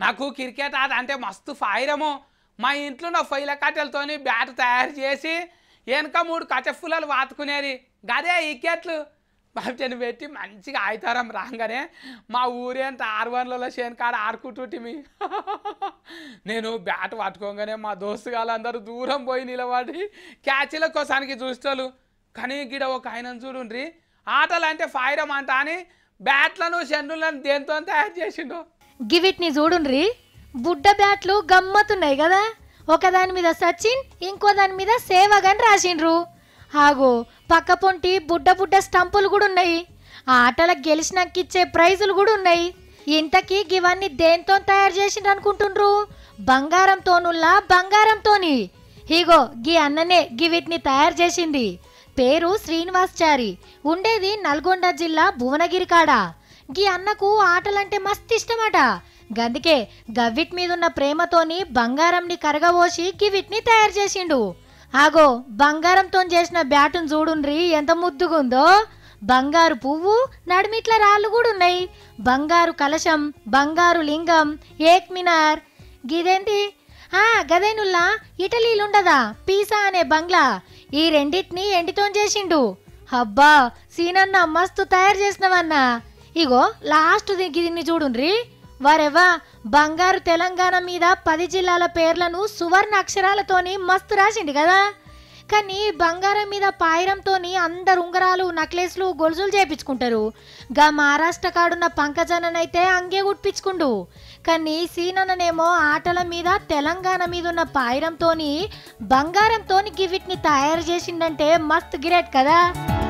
నాకు క్రికెట్ ఆట అంటే మస్తు ఫైరము మా ఇంట్లో నా ఫైల కట్టెలతోని బ్యాట్ తయారు చేసి వెనక మూడు కట్టెఫుల్లలు వాతుకునేది గదే వికెట్లు బాబుని పెట్టి మంచిగా ఆయితారం రాగానే మా ఊరేంత ఆరు వన్లలో కాడ ఆడుకుంటుంటిమి నేను బ్యాట్ పట్టుకోగానే మా దోస్తు వాళ్ళందరూ దూరం పోయి నిలబడి క్యాచ్ల కోసానికి చూస్తారు కానీ గిడ ఒక ఆయన చూడుండ్రి ఆటలు అంటే ఫైరం అంట అని బ్యాట్లను షన్నులను దేంతో తయారు చేసిండు గివిట్ని చూడుండ్రి బుడ్డ బ్యాట్లు గమ్మత్తున్నాయి కదా ఒకదాని మీద సచిన్ ఇంకో దాని మీద సేవగన్ రాసిండ్రు ఆగో పక్క పొంటి బుడ్డ బుడ్డ స్టంపులు కూడా ఉన్నాయి ఆ ఆటలకు గెలిచినాకిచ్చే ప్రైజులు కూడా ఉన్నాయి ఇంతకీ గివన్నీ దేంతో తయారు చేసిండ్రు అనుకుంటుండ్రు బంగారంతోనుల్లా బంగారంతోని ఇగో గీ అన్ననే గివిటిని తయారు చేసింది పేరు శ్రీనివాస్చారి ఉండేది నల్గొండ జిల్లా భువనగిరి కాడ గీ అన్నకు ఆటలంటే మస్తు ఇష్టమట గందుకే గవ్విట్ మీదున్న ప్రేమతోని బంగారంని కరగబోసి గివిట్ని తయారు చేసిండు ఆగో బంగారంతో చేసిన బ్యాటును చూడుండ్రి ఎంత ముద్దుగుందో బంగారు పువ్వు నడిమిట్ల రాళ్ళు కూడా ఉన్నాయి బంగారు కలశం బంగారు లింగం ఏక్ మినార్ గిదేంటి ఆ గదేనుల్లా ఇటలీలుండదా పీసా అనే బంగ్లా ఈ రెండిటిని ఎండితో చేసిండు అబ్బా సీనన్న మస్తు తయారు చేసినవన్నా ఇగో లాస్ట్ దీన్ని చూడుండ్రి వారెవా బంగారు తెలంగాణ మీద పది జిల్లాల పేర్లను సువర్ణ అక్షరాలతోని మస్తు రాసిండు కదా కానీ బంగారం మీద పాయిరంతోని అందరు ఉంగరాలు నక్లెస్లు గొలుసులు చేపించుకుంటారు గా మహారాష్ట్ర కాడున్న పంకజననైతే అంగే కుట్టించుకుండు కానీ సీనన్ననేమో ఆటల మీద తెలంగాణ మీద ఉన్న పాయిరంతోని బంగారంతోని గివిట్ని తయారు చేసిండంటే మస్తు గిరేట్ కదా